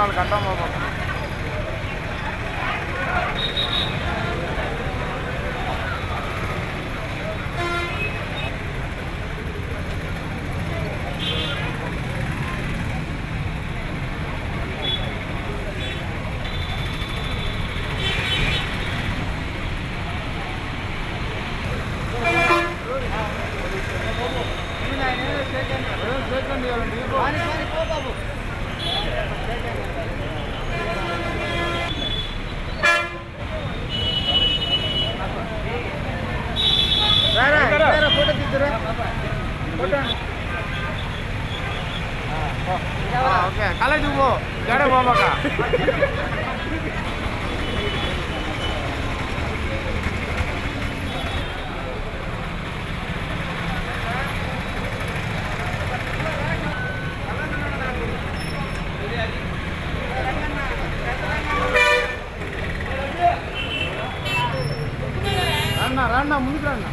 వాళ్ళు కట్టం బాబు ఫోటో తీద్దురా ఫోటో ఓకే కాలేజీ పో గడే పోమాక రన్న రన్న ముందుకు రన్న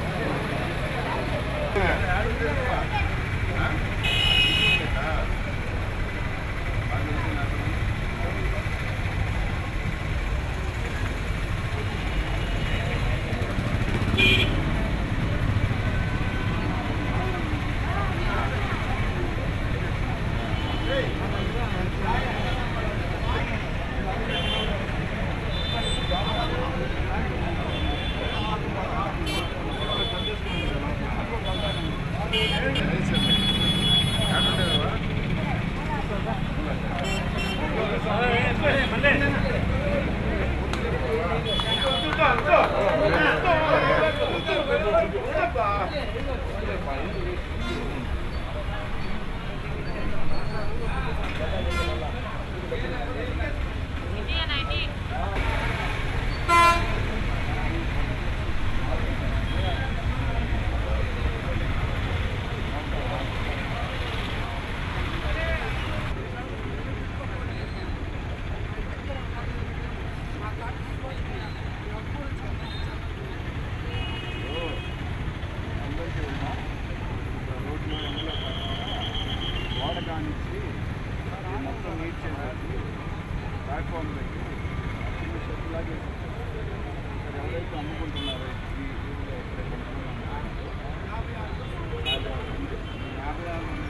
వాడకానికి మొత్తం నీట్ చేసేసి ప్లాట్ఫామ్ పెట్టి చిన్న షెడ్ లాగా వేసేసారు. ఇక్కడ ఎవరైతే అమ్ముకుంటున్నారో ఈ ఊళ్ళో ఎక్కడైతే అమ్ముకుంటున్నారో, యాభై ఆరు ఉంది. యాభై ఆరు ఉంది.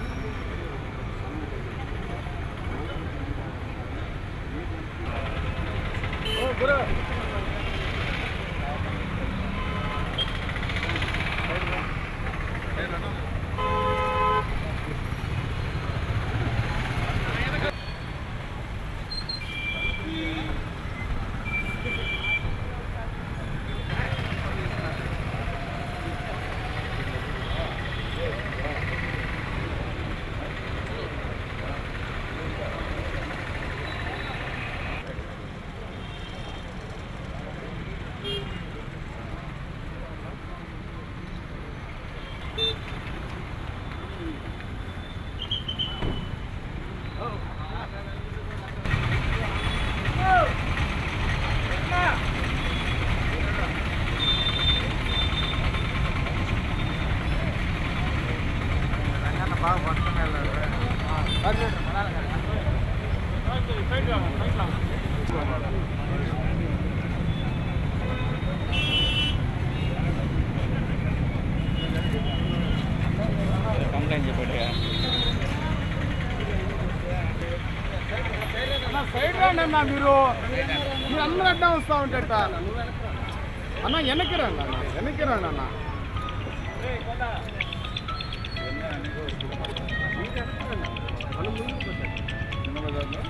ఓ గురు బాగా పట్టుకుని కంప్లైంట్ చెప్పండి అన్న సైడ్ రండి అన్న మీరు మీరు అందరూ అడ్డం వస్తూ ఉంటారట అన్న వెనక్కి రండి అన్న వెనక్కి రండి అన్న అన్న ముందుకు పెట్టండి. చిన్న బజార్లో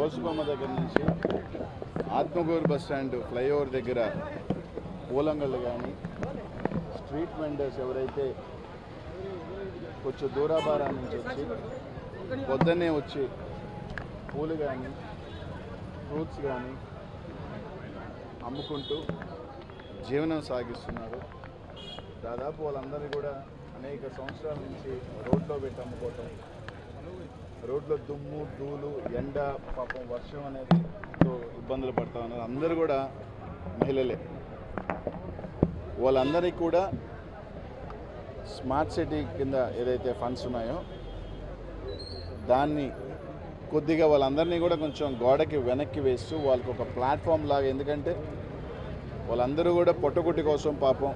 గోసుబొమ్మ దగ్గర నుంచి ఆత్మకూరు బస్ స్టాండ్ ఫ్లైఓవర్ దగ్గర పూలంగళ్ళు కానీ స్ట్రీట్ వెండర్స్ ఎవరైతే కొంచెం దూరాభారా నుంచి వచ్చి పొద్దున్నే వచ్చి పూలు కానీ ఫ్రూట్స్ కానీ అమ్ముకుంటూ జీవనం సాగిస్తున్నారు దాదాపు వాళ్ళందరినీ కూడా అనేక సంవత్సరాల నుంచి రోడ్లో పెట్టి అమ్ముకోవటం రోడ్లో దుమ్ము ధూళి ఎండ పాపం వర్షం అనేది తో ఇబ్బందులు పడతా ఉన్నారు అందరూ కూడా మహిళలే వాళ్ళందరికీ కూడా స్మార్ట్ సిటీ కింద ఏదైతే ఫండ్స్ ఉన్నాయో దాన్ని కొద్దిగా వాళ్ళందరినీ కూడా కొంచెం గోడకి వెనక్కి వేస్తూ వాళ్ళకి ఒక ప్లాట్ఫామ్ లాగా ఎందుకంటే వాళ్ళందరూ కూడా పొట్టకుట్టి కోసం పాపం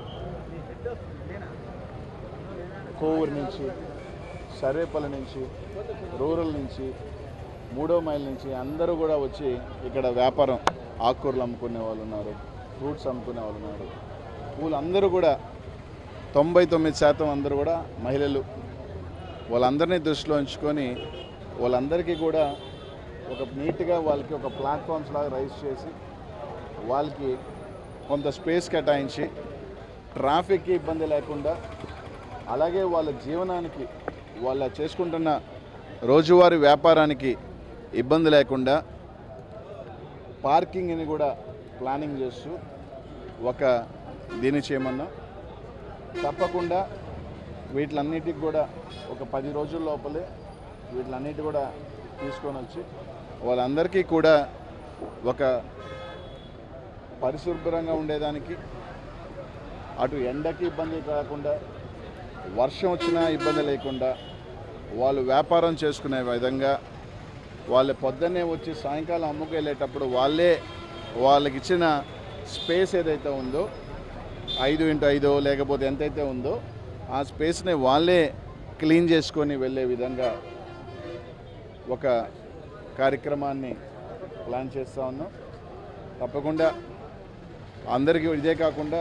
కోవూరు నుంచి సర్వేపల్లి నుంచి రూరల్ నుంచి మూడో మైల్ నుంచి అందరూ కూడా వచ్చి ఇక్కడ వ్యాపారం ఆకుకూరలు అమ్ముకునే వాళ్ళు ఉన్నారు ఫ్రూట్స్ అమ్ముకునే వాళ్ళు ఉన్నారు పూలు అందరూ కూడా తొంభై తొమ్మిది శాతం అందరూ కూడా మహిళలు వాళ్ళందరినీ దృష్టిలో ఉంచుకొని వాళ్ళందరికీ కూడా ఒక నీట్గా వాళ్ళకి ఒక ప్లాట్ఫామ్స్ లాగా రైజ్ చేసి వాళ్ళకి కొంత స్పేస్ కేటాయించి ట్రాఫిక్కి ఇబ్బంది లేకుండా అలాగే వాళ్ళ జీవనానికి వాళ్ళ చేసుకుంటున్న రోజువారీ వ్యాపారానికి ఇబ్బంది లేకుండా పార్కింగ్ని కూడా ప్లానింగ్ చేస్తూ ఒక దీన్ని చేయమన్నా తప్పకుండా వీటిలన్నిటికి కూడా ఒక పది రోజుల లోపలే వీటిలన్నిటి కూడా తీసుకొని వచ్చి వాళ్ళందరికీ కూడా ఒక పరిశుభ్రంగా ఉండేదానికి అటు ఎండకి ఇబ్బంది కాకుండా వర్షం వచ్చినా ఇబ్బంది లేకుండా వాళ్ళు వ్యాపారం చేసుకునే విధంగా వాళ్ళు పొద్దున్నే వచ్చి సాయంకాలం అమ్ముకు వెళ్ళేటప్పుడు వాళ్ళే వాళ్ళకి ఇచ్చిన స్పేస్ ఏదైతే ఉందో ఐదు ఇంటూ ఐదో లేకపోతే ఎంతైతే ఉందో ఆ స్పేస్ని వాళ్ళే క్లీన్ చేసుకొని వెళ్ళే విధంగా ఒక కార్యక్రమాన్ని ప్లాన్ చేస్తూ ఉన్నాం తప్పకుండా అందరికీ ఇదే కాకుండా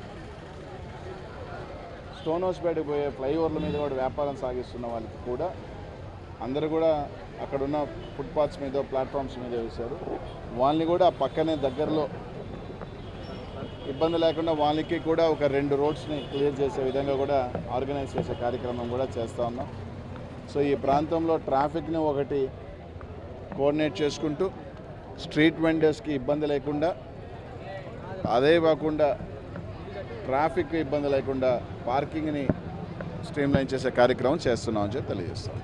స్టోన్ హౌస్పేటకి పోయే ఫ్లైఓవర్ల మీద కూడా వ్యాపారం సాగిస్తున్న వాళ్ళకి కూడా అందరూ కూడా అక్కడ ఉన్న ఫుట్పాత్స్ మీద ప్లాట్ఫామ్స్ మీద వేశారు వాళ్ళని కూడా ఆ పక్కనే దగ్గరలో ఇబ్బంది లేకుండా వాళ్ళకి కూడా ఒక రెండు రోడ్స్ని క్లియర్ చేసే విధంగా కూడా ఆర్గనైజ్ చేసే కార్యక్రమం కూడా చేస్తూ ఉన్నాం సో ఈ ప్రాంతంలో ట్రాఫిక్ని ఒకటి కోఆర్డినేట్ చేసుకుంటూ స్ట్రీట్ వెండర్స్కి ఇబ్బంది లేకుండా అదే కాకుండా ట్రాఫిక్ ఇబ్బంది లేకుండా పార్కింగ్ని స్ట్రీమ్లైన్ చేసే కార్యక్రమం చేస్తున్నామని చెప్పి తెలియజేస్తాం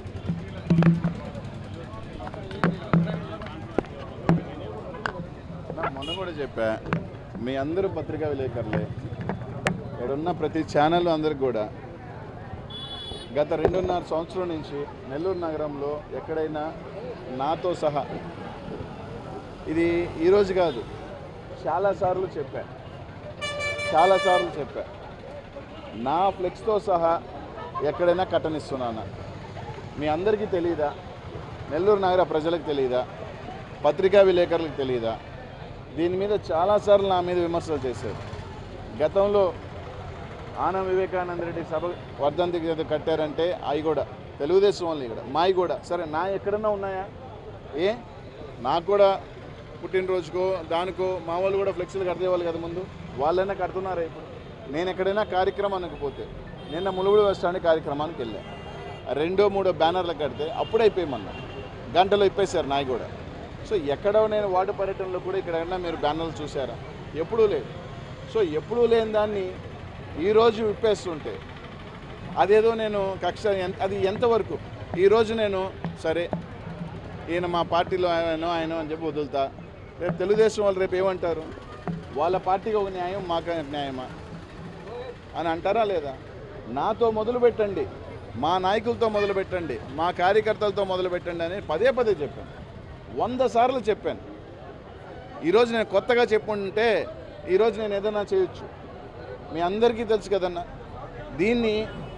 నా మొన్న కూడా చెప్పా మీ అందరూ పత్రికా విలేకరులే ఇక్కడున్న ప్రతి ఛానల్ అందరికి కూడా గత రెండున్నర సంవత్సరం నుంచి నెల్లూరు నగరంలో ఎక్కడైనా నాతో సహా ఇది ఈరోజు కాదు చాలాసార్లు చెప్పా చాలాసార్లు చెప్పా నా ఫ్లెక్స్తో సహా ఎక్కడైనా కట్టనిస్తున్నాను మీ అందరికీ తెలియదా నెల్లూరు నగర ప్రజలకు తెలియదా పత్రికా విలేకరులకు తెలియదా దీని మీద చాలాసార్లు నా మీద విమర్శలు చేశారు గతంలో ఆనం వివేకానంద రెడ్డి సభ వర్ధంతికి ఏదో కట్టారంటే అవి కూడా తెలుగుదేశం వాళ్ళు ఇక్కడ మావి కూడా సరే నా ఎక్కడన్నా ఉన్నాయా ఏ నాకు కూడా పుట్టినరోజుకో దానికో మా వాళ్ళు కూడా ఫ్లెక్సీలు కట్టేవాళ్ళు కదా ముందు వాళ్ళైనా కడుతున్నారా ఇప్పుడు నేను ఎక్కడైనా కార్యక్రమానికి పోతే నిన్న ములుగుడు బస్ స్టాండ్ కార్యక్రమానికి వెళ్ళా రెండో మూడో బ్యానర్లు కడితే అప్పుడే అయిపోయమన్నా గంటలో ఇప్పేశారు నాయి కూడా సో ఎక్కడో నేను వార్డు పర్యటనలో కూడా ఇక్కడ మీరు బ్యానర్లు చూసారా ఎప్పుడూ లేదు సో ఎప్పుడూ లేని దాన్ని ఈరోజు విప్పేస్తుంటే అదేదో నేను కక్ష ఎన్- అది ఎంతవరకు ఈరోజు నేను సరే ఈయన మా పార్టీలో ఆయన ఆయన అని చెప్పి వదులుతా రేపు తెలుగుదేశం వాళ్ళు రేపు ఏమంటారు వాళ్ళ పార్టీకి ఒక న్యాయం మాకు ఒక న్యాయమా అని అంటారా లేదా నాతో మొదలు పెట్టండి మా నాయకులతో మొదలు పెట్టండి మా కార్యకర్తలతో మొదలు పెట్టండి అని పదే పదే చెప్పాను వంద సార్లు చెప్పాను ఈరోజు నేను కొత్తగా చెప్పుంటే ఈరోజు నేను ఏదైనా చేయొచ్చు మీ అందరికీ తెలుసు కదన్నా దీన్ని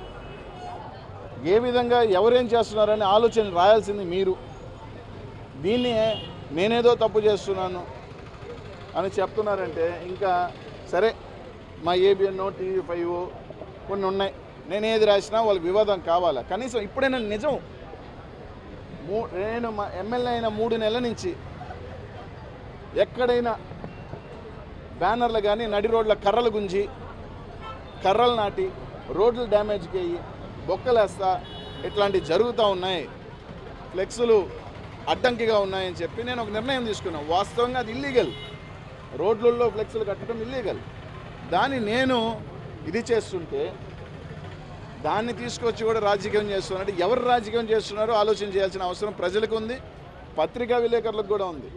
ఏ విధంగా ఎవరేం చేస్తున్నారని ఆలోచన రాయాల్సింది మీరు దీన్ని నేనేదో తప్పు చేస్తున్నాను అని చెప్తున్నారంటే ఇంకా సరే మా ఏబిఎన్ టీవీ ఫైవ్ కొన్ని ఉన్నాయి నేను ఏది రాసినా వాళ్ళకి వివాదం కావాలా కనీసం ఇప్పుడైనా నిజం మూ నేను మా ఎమ్మెల్యే అయిన మూడు నెలల నుంచి ఎక్కడైనా బ్యానర్లు కానీ నడి రోడ్ల కర్రలు గుంజి కర్రలు నాటి రోడ్లు డ్యామేజ్కి అయ్యి బొక్కలేస్తా ఇట్లాంటివి జరుగుతూ ఉన్నాయి ఫ్లెక్సులు అడ్డంకిగా ఉన్నాయని చెప్పి నేను ఒక నిర్ణయం తీసుకున్నాను వాస్తవంగా అది ఇల్లీగల్ రోడ్లలో ఫ్లెక్సులు కట్టడం ఇల్లీగల్ దాన్ని నేను ఇది చేస్తుంటే దాన్ని తీసుకొచ్చి కూడా రాజకీయం చేస్తున్నారు ఎవరు రాజకీయం చేస్తున్నారో ఆలోచన చేయాల్సిన అవసరం ప్రజలకు ఉంది పత్రికా విలేకరులకు కూడా ఉంది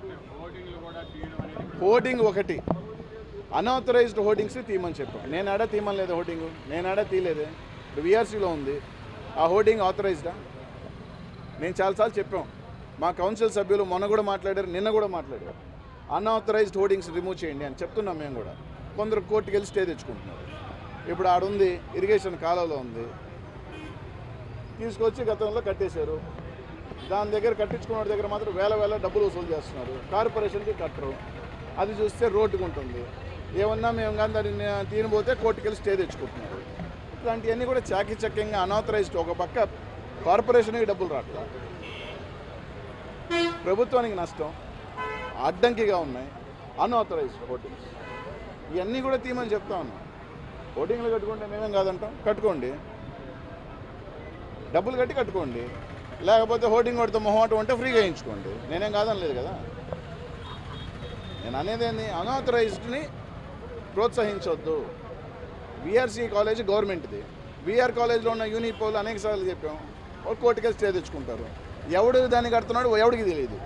హోర్డింగ్ ఒకటి అన్ఆథరైజ్డ్ హోర్డింగ్స్ తీయమని చెప్పాం నేను ఆడ తీయమని లేదు హోర్డింగ్ నేను ఆడ తీయలేదే ఇప్పుడు విఆర్సీలో ఉంది ఆ హోర్డింగ్ ఆథరైజ్డా నేను చాలాసార్లు చెప్పాం మా కౌన్సిల్ సభ్యులు మొన్న కూడా మాట్లాడారు నిన్న కూడా మాట్లాడారు అన్ఆథరైజ్డ్ హోర్డింగ్స్ రిమూవ్ చేయండి అని చెప్తున్నాం మేము కూడా కొందరు కోర్టుకి వెళ్ళి స్టే తెచ్చుకుంటున్నారు ఇప్పుడు ఆడుంది ఇరిగేషన్ కాలంలో ఉంది తీసుకొచ్చి గతంలో కట్టేశారు దాని దగ్గర కట్టించుకున్న వాడి దగ్గర మాత్రం వేల వేల డబ్బులు వసూలు చేస్తున్నారు కార్పొరేషన్కి కట్టరు అది చూస్తే రోడ్డుకు ఉంటుంది ఏమన్నా మేము కానీ దాన్ని తీనిపోతే కోర్టుకి వెళ్ళి స్టే తెచ్చుకుంటున్నారు ఇట్లాంటివన్నీ కూడా చాకచక్యంగా అనాథరైజ్డ్ ఒక పక్క కార్పొరేషన్కి డబ్బులు రావట్లా ప్రభుత్వానికి నష్టం అడ్డంకిగా ఉన్నాయి అన్ఆథరైజ్డ్ హోర్డింగ్స్ ఇవన్నీ కూడా తీయమని చెప్తా ఉన్నాం హోర్డింగ్లు కట్టుకుంటే మేమేం కాదంటాం కట్టుకోండి డబ్బులు కట్టి కట్టుకోండి లేకపోతే హోర్డింగ్ కొడితే మొహమాటం ఉంటే ఫ్రీగా వేయించుకోండి నేనేం కాదని లేదు కదా నేను అనేది ఏంది అన్ఆథరైజ్డ్ని ప్రోత్సహించొద్దు విఆర్సీ కాలేజ్ గవర్నమెంట్ది విఆర్ కాలేజ్లో ఉన్న యూనిపోల్ అనేక సార్లు చెప్పాం ఒక కోర్టుకి స్టే తెచ్చుకుంటారు ఎవడు దాన్ని కడుతున్నాడు ఎవడికి తెలియదు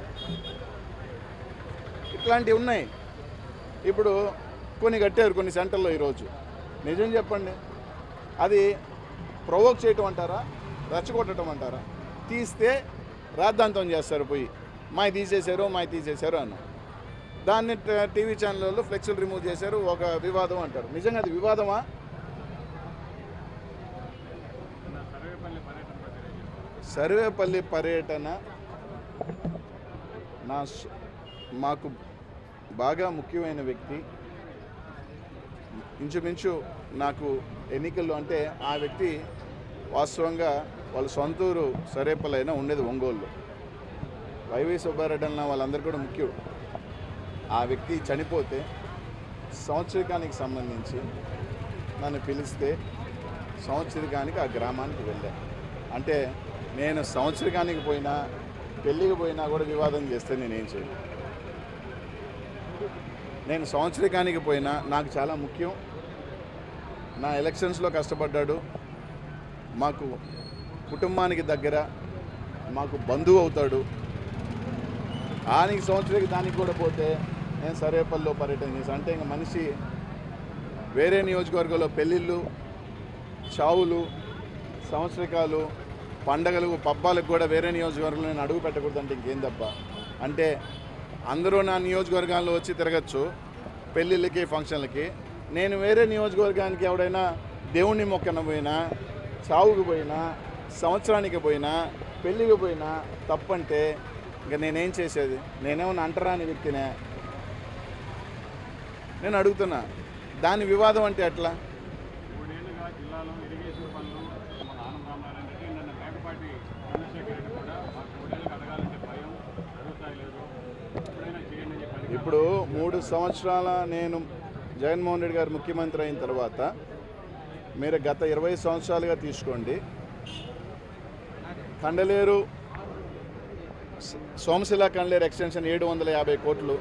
ఇట్లాంటివి ఉన్నాయి ఇప్పుడు కొన్ని కట్టారు కొన్ని సెంటర్లో ఈరోజు నిజం చెప్పండి అది ప్రొవోక్ చేయటం అంటారా రెచ్చగొట్టడం అంటారా తీస్తే రాద్ధాంతం చేస్తారు పోయి మాయి తీసేశారు మాయి తీసేశారు అన్న దాన్ని ట- టీవీ ఛానళ్ళలో ఫ్లెక్సులు రిమూవ్ చేశారు ఒక వివాదం అంటారు నిజంగా అది వివాదమా సర్వేపల్లి పర్యటన నా స్- మాకు బాగా ముఖ్యమైన వ్యక్తి ఇంచుమించు నాకు ఎన్నికల్లో అంటే ఆ వ్యక్తి వాస్తవంగా వాళ్ళ సొంతూరు సరేపల్లైనా ఉండేది ఒంగోలు వైవి సుబ్బారెడ్డి అన్న వాళ్ళందరూ కూడా ముఖ్యుడు ఆ వ్యక్తి చనిపోతే సంవత్సరికానికి సంబంధించి నన్ను పిలిస్తే సంవత్సరికానికి ఆ గ్రామానికి వెళ్ళా అంటే నేను సంవత్సరికానికి పోయినా పెళ్ళికి పోయినా కూడా వివాదం చేస్తే నేనేం చేయను నేను సంవత్సరికానికి పోయినా నాకు చాలా ముఖ్యం నా ఎలక్షన్స్లో కష్టపడ్డాడు మాకు కుటుంబానికి దగ్గర మాకు బంధువు అవుతాడు ఆనికి సంవత్సరానికి దానికి కూడా పోతే నేను సరేపల్లిలో పర్యటన చేశాను అంటే ఇంకా మనిషి వేరే నియోజకవర్గంలో పెళ్ళిళ్ళు చావులు సంవత్సరికాలు పండగలు పబ్బాలకు కూడా వేరే నియోజకవర్గంలో నేను అడుగు పెట్టకూడదు అంటే ఇంకేం తప్ప అంటే అందరూ నా నియోజకవర్గాల్లో వచ్చి తిరగచ్చు పెళ్ళిళ్ళకి ఫంక్షన్లకి నేను వేరే నియోజకవర్గానికి ఎవడైనా దేవుణ్ణి మొక్కన పోయినా చావుకు పోయినా సంవత్సరానికి పోయినా పెళ్ళికి పోయినా తప్పంటే ఇంకా నేనేం చేసేది నేనేమన్నా అంటరాని వ్యక్తినే నేను అడుగుతున్నా దాని వివాదం అంటే ఎట్లా మూడేళ్లుగా జిల్లాలో ఇరిగేషన్ పనులు మన ఆనం రామారాయణ రెడ్డి నిన్న మేకపాటి చంద్రశేఖర్ రెడ్డి కూడా మాకు మూడేళ్ళకి అడగాలంటే భయం జరుగుతాయి లేదు ఎప్పుడైనా చేయండి అని చెప్పి అడిగారు. ఇప్పుడు మూడు సంవత్సరాల నేను జగన్మోహన్ రెడ్డి గారు ముఖ్యమంత్రి అయిన తర్వాత మీరు గత ఇరవై సంవత్సరాలుగా తీసుకోండి కండలేరు స- సోమశిల కండలేరు ఎక్స్టెన్షన్ ఏడు వందల యాభై కోట్లు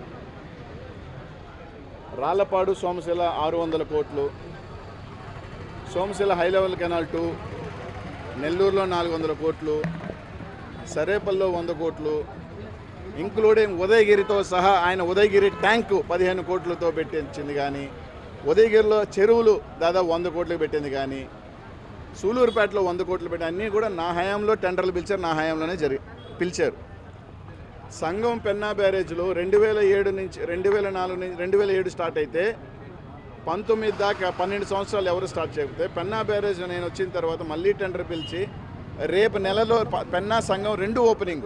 రాళ్లపాడు సోమశిల ఆరు వందల కోట్లు Somasila high level canal to నెల్లూరులో నాలుగు వందల కోట్లు సరేపల్లో వంద కోట్లు ఇంక్లూడింగ్ ఉదయగిరితో సహా ఆయన ఉదయగిరి ట్యాంకు పదిహేను కోట్లతో పెట్టించింది కానీ ఉదయగిరిలో చెరువులు దాదాపు వంద కోట్లకు పెట్టింది కానీ సూలూరుపేటలో వంద కోట్లు పెట్టి అన్నీ కూడా నా హయాంలో టెండర్లు పిలిచారు నా హయాంలోనే జరి పిలిచారు సంఘం పెన్నా బ్యారేజ్లో రెండు వేల ఏడు నుంచి రెండు వేల నాలుగు నుంచి రెండు వేల ఏడు స్టార్ట్ అయితే పంతొమ్మిది దాకా పన్నెండు సంవత్సరాలు ఎవరు స్టార్ట్ చేయకపోతే పెన్నా బ్యారేజ్ నేను వచ్చిన తర్వాత మళ్ళీ టెండర్ పిలిచి రేపు నెలలో ప- పెన్నా సంఘం రెండు ఓపెనింగ్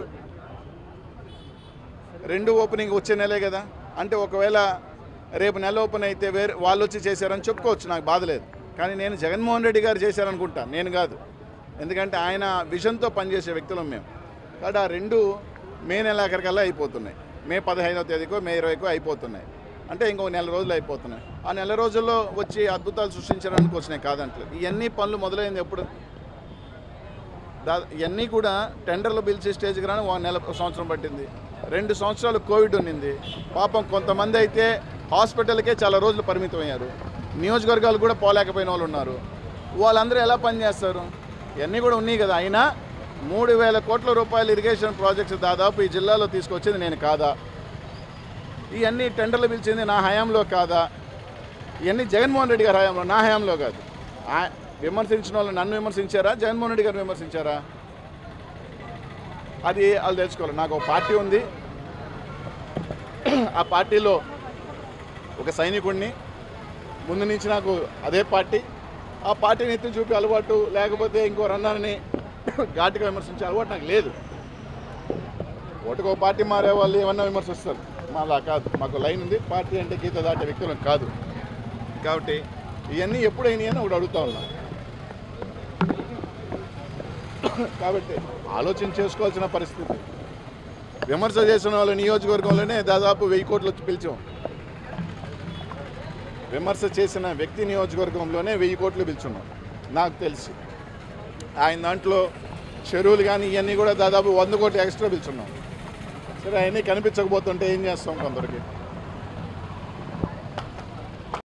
రెండు ఓపెనింగ్ వచ్చే నెలే కదా అంటే ఒకవేళ రేపు నెల ఓపెన్ అయితే వేరే వాళ్ళు వచ్చి చేశారని చెప్పుకోవచ్చు నాకు బాధ లేదు కానీ నేను జగన్మోహన్ రెడ్డి గారు చేశారనుకుంటా నేను కాదు ఎందుకంటే ఆయన విజన్తో పనిచేసే వ్యక్తులం మేము కాబట్టి ఆ రెండు మే నెలాఖరికల్లా అయిపోతున్నాయి మే పదహైదవ తేదీకో మే ఇరవైకో అయిపోతున్నాయి అంటే ఇంకో నెల రోజులు అయిపోతున్నాయి ఆ నెల రోజుల్లో వచ్చి అద్భుతాలు సృష్టించడానికి వచ్చినాయి కాదంటలేదు ఇవన్నీ పనులు మొదలైంది ఎప్పుడు దా ఇవన్నీ కూడా టెండర్లు పిలిచి స్టేజ్కి రాని ఒక నెల సంవత్సరం పట్టింది రెండు సంవత్సరాలు కోవిడ్ ఉన్నింది పాపం కొంతమంది అయితే హాస్పిటల్కే చాలా రోజులు పరిమితం అయ్యారు నియోజకవర్గాలు కూడా పోలేకపోయిన వాళ్ళు ఉన్నారు వాళ్ళందరూ ఎలా పనిచేస్తారు ఇవన్నీ కూడా ఉన్నాయి కదా అయినా మూడు వేల కోట్ల రూపాయల ఇరిగేషన్ ప్రాజెక్ట్స్ దాదాపు ఈ జిల్లాలో తీసుకొచ్చింది నేను కాదా ఇవన్నీ టెండర్లు పిలిచింది నా హయాంలో కాదా ఇవన్నీ జగన్మోహన్ రెడ్డి గారి హయాంలో నా హయాంలో కాదు ఆ- విమర్శించిన వాళ్ళు నన్ను విమర్శించారా జగన్మోహన్ రెడ్డి గారిని విమర్శించారా అది వాళ్ళు తెలుసుకోవాలి నాకు ఒక పార్టీ ఉంది ఆ పార్టీలో ఒక సైనికుడిని ముందు నుంచి నాకు అదే పార్టీ ఆ పార్టీని ఎత్తి చూపి అలవాటు లేకపోతే ఇంకో రన్నారని ఘాటుగా విమర్శించే అలవాటు నాకు లేదు ఒకటికో పార్టీ మారే వాళ్ళు ఏమన్నా విమర్శిస్తారు మాలా కాదు మాకు లైన్ ఉంది పార్టీ అంటే గీత దాటే వ్యక్తులం కాదు కాబట్టి ఇవన్నీ ఎప్పుడైనా అని ఒకటి అడుగుతా ఉన్నాం కాబట్టి ఆలోచన చేసుకోవాల్సిన పరిస్థితి విమర్శ చేసిన వాళ్ళ నియోజకవర్గంలోనే దాదాపు వెయ్యి కోట్లు వచ్చి పిలిచాం విమర్శ చేసిన వ్యక్తి నియోజకవర్గంలోనే వెయ్యి కోట్లు పిలుచున్నాం నాకు తెలిసి ఆయన దాంట్లో చెరువులు కానీ ఇవన్నీ కూడా దాదాపు వంద కోట్లు ఎక్స్ట్రా పిలుచున్నాం సరే అవన్నీ కనిపించకపోతుంటే ఏం చేస్తాం కొందరికి